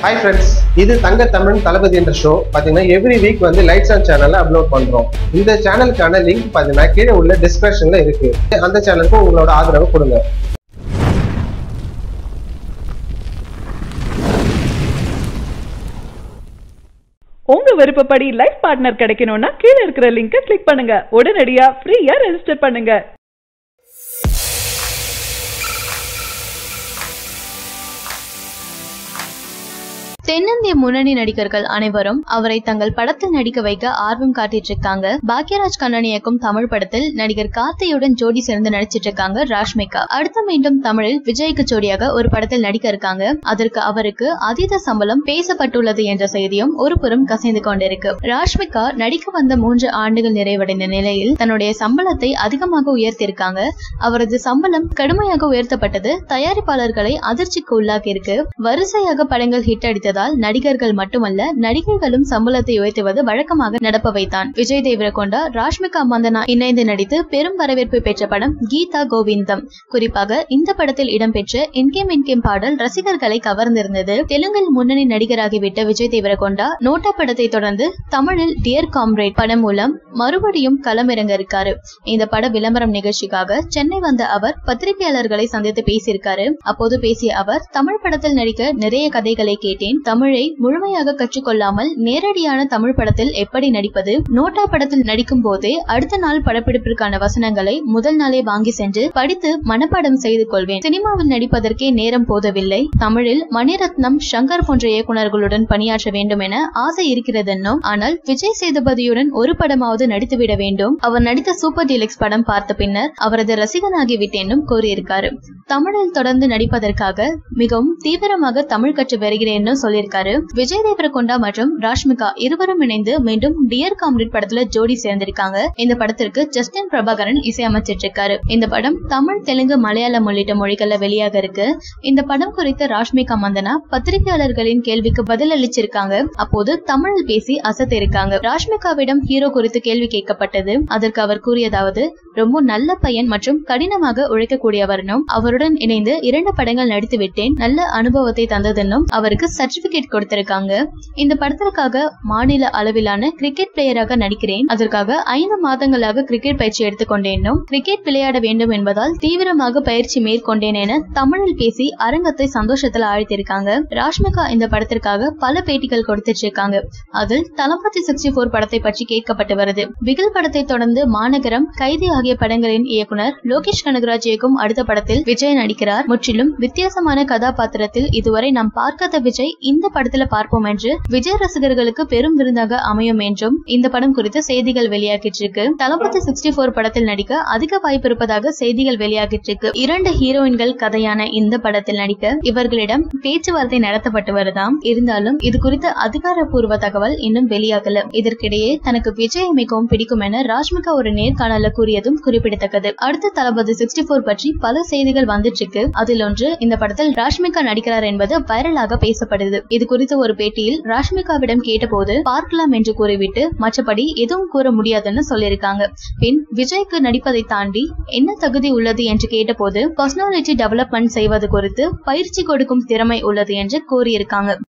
hi friends இது தங்க தமிழ் தளபதி என்ற ஷோ பாத்தீங்கன்னா எவ்ரி வீக் வந்து லைட்ஸ் ஆன் சேனல்ல அப்லோட் பண்றோம் இந்த சேனலுக்கான லிங்க் பாத்தீங்கன்னா கீழே உள்ள டிஸ்கிரிப்ஷன்ல இருக்கு அந்த சேனலுக்கு உங்களோட ஆதரவு கொடுங்க உங்க விருப்பப்படி லைஃப் பார்ட்னர் கிடைக்கணும்னா கீழ இருக்கிற லிங்கை கிளிக் பண்ணுங்க உடனடியா ஃப்ரீயா ரெஜிஸ்டர் பண்ணுங்க தென்னிந்திய முன்னணி நடிகர்கள் அனைவரும் அவரை தங்கள் படத்தில் நடிக்க வைக்க ஆர்வம் காட்டிட்டு இருக்காங்க பாக்யராஜ் கண்ணன் இயக்கும் தமிழ் படத்தில் நடிகர் கார்த்தியுடன் ஜோடி சேர்ந்து நடிச்சிட்டு இருக்காங்க ராஷ்மிகா அடுத்து மீண்டும் தமிழில் விஜய்க்கு ஜோடியாக ஒரு படத்தில் நடிக்க இருக்காங்க அதற்கு அவருக்கு அதீத சம்பளம் பேசப்பட்டுள்ளது என்ற செய்தியும் ஒரு புறம் கசிந்து கொண்டிருக்கு ராஷ்மிகா நடிக்க வந்த மூன்று ஆண்டுகள் நிறைவடைந்த நிலையில் தன்னுடைய சம்பளத்தை அதிகமாக உயர்த்தியிருக்காங்க அவரது சம்பளம் கடுமையாக உயர்த்தப்பட்டது தயாரிப்பாளர்களை அதிர்ச்சிக்கு உள்ளாக்கியிருக்கு வரிசையாக படங்கள் ஹிட் அடித்ததால் நடிகர்கள் மட்டுமல்ல நடிகைகளும் சம்பளத்தை உயர்த்துவது வழக்கமாக நடப்பவைதான் விஜய் தேவரகொண்டா ராஷ்மிகா மந்தனா இணைந்து நடித்து பெரும் வரவேற்பு பெற்ற படம் கீதா கோவிந்தம் குறிப்பாக இந்த படத்தில் இடம்பெற்ற இன்கேம் இன்கேம் பாடல் ரசிகர்களை கவர்ந்திருந்தது தெலுங்கில் முன்னணி நடிகராகிவிட்ட விஜய் தேவரகொண்டா நோட்டா படத்தை தொடர்ந்து தமிழில் டியர் காம்ரேட் படம் மூலம் மறுபடியும் களமிறங்க இருக்காரு இந்த பட விளம்பரம் நிகழ்ச்சிக்காக சென்னை வந்த அவர் பத்திரிகையாளர்களை சந்தித்து பேசியிருக்காரு அப்போது பேசிய அவர் தமிழ் படத்தில் நடிக்க நிறைய கதைகளை கேட்டேன் தமிழை முழுமையாக கற்றுக்கொள்ளாமல் நேரடியான தமிழ் படத்தில் எப்படி நடிப்பது நோட்டா படத்தில் நடிக்கும் போதே அடுத்த நாள் படப்பிடிப்பிற்கான வசனங்களை முதல் நாளே வாங்கி சென்று படித்து மனப்பாடம் செய்து கொள்வேன் சினிமாவில் நடிப்பதற்கே நேரம் போதவில்லை தமிழில் மணிரத்னம் சங்கர் போன்ற இயக்குநர்களுடன் பணியாற்ற வேண்டும் என ஆசை இருக்கிறதென்னும் ஆனால் விஜய் சேதுபதியுடன் ஒரு படமாவது நடித்துவிட வேண்டும் அவர் நடித்த சூப்பர் டீலக்ஸ் படம் பார்த்த பின்னர் அவரது ரசிகனாகி விட்டேனும் கூறியிருக்காரு தமிழில் தொடர்ந்து நடிப்பதற்காக மிகவும் தீவிரமாக தமிழ் கற்று வருகிறேன்னு சொல்லியிருக்காரு விஜய் தேவரகொண்டா மற்றும் ராஷ்மிகா இருவரும் இணைந்து மீண்டும் டியர் காம்ரேட் படத்துல ஜோடி சேர்ந்திருக்காங்க இந்த படத்திற்கு ஜஸ்டின் பிரபாகரன் இசையமைச்சிட்டு இருக்காரு இந்த படம் தமிழ் தெலுங்கு மலையாளம் உள்ளிட்ட மொழிகள்ல வெளியாக இருக்கு இந்த படம் குறித்து ராஷ்மிகா மந்தனா பத்திரிகையாளர்களின் கேள்விக்கு பதில் அளிச்சிருக்காங்க அப்போது தமிழில் பேசி அசத்திருக்காங்க ராஷ்மிகாவிடம் ஹீரோ குறித்து கேள்வி கேட்கப்பட்டது அதற்கு அவர் கூறியதாவது ரொம்ப நல்ல பையன் மற்றும் கடினமாக உழைக்கக்கூடியவர்னும் அவருடன் இணைந்து இரண்டு படங்கள் நடித்து விட்டேன் நல்ல அனுபவத்தை தந்ததுன்னும் அவருக்கு சர்டிபிகேட் கொடுத்திருக்காங்க இந்த படத்திற்காக மாநில அளவிலான கிரிக்கெட் பிளேயராக நடிக்கிறேன் அதற்காக ஐந்து மாதங்களாக கிரிக்கெட் பயிற்சி எடுத்துக்கொண்டேனும் கிரிக்கெட் விளையாட வேண்டும் என்பதால் தீவிரமாக பயிற்சி மேற்கொண்டேன் என தமிழில் பேசி அரங்கத்தை சந்தோஷத்துல ஆழ்த்திருக்காங்க ராஷ்மிகா இந்த படத்திற்காக பல பேட்டிகள் கொடுத்துட்டு இருக்காங்க அதில் தளபதி சிக்ஸ்டி போர் படத்தை பற்றி கேட்கப்பட்டு வருது பிகில் படத்தை தொடர்ந்து மாநகரம் கைதி ஆகிய படங்களின் இயக்குனர் லோகேஷ் கனகராஜ் இயக்கும் அடுத்த படத்தில் விஜய் நடிக்கிறார் முற்றிலும் வித்தியாசமான கதாபாத்திரத்தில் இதுவரை நாம் பார்க்காத விஜய் இந்த படத்துல பார்ப்போம் என்று விஜய் ரசிகர்களுக்கு பெரும் விருந்தாக அமையும் என்றும் இந்த படம் குறித்து செய்திகள் வெளியாகிட்டு இருக்கு தளபதி சிக்ஸ்டி போர் படத்தில் நடிக்க அதிக வாய்ப்பு இருப்பதாக செய்திகள் வெளியாகிட்டு இருக்கு இரண்டு ஹீரோயின்கள் கதையான இந்த படத்தில் நடிக்க இவர்களிடம் பேச்சுவார்த்தை நடத்தப்பட்டு வருதாம் இருந்தாலும் இது குறித்த அதிகாரப்பூர்வ தகவல் இன்னும் வெளியாகல இதற்கிடையே தனக்கு விஜய் மிகவும் பிடிக்கும் என ராஷ்மிகா ஒரு நேர்காணல கூறியதும் குறிப்பிடத்தக்கது அடுத்த தளபதி சிக்ஸ்டி போர் பற்றி பல செய்திகள் வந்துட்டு இருக்கு அதில் ஒன்று இந்த படத்தில் ராஷ்மிகா நடிக்கிறார் என்பது வைரலாக பேசப்படுது இது குறித்த ஒரு பேட்டியில் ராஷ்மிகாவிடம் கேட்டபோது பார்க்கலாம் என்று கூறிவிட்டு மற்றபடி எதுவும் கூற முடியாதுன்னு சொல்லியிருக்காங்க பின் விஜய்க்கு நடிப்பதை தாண்டி என்ன தகுதி உள்ளது என்று கேட்டபோது பர்சனாலிட்டி டெவலப்மெண்ட் செய்வது குறித்து பயிற்சி கொடுக்கும் திறமை உள்ளது என்று கூறியிருக்காங்க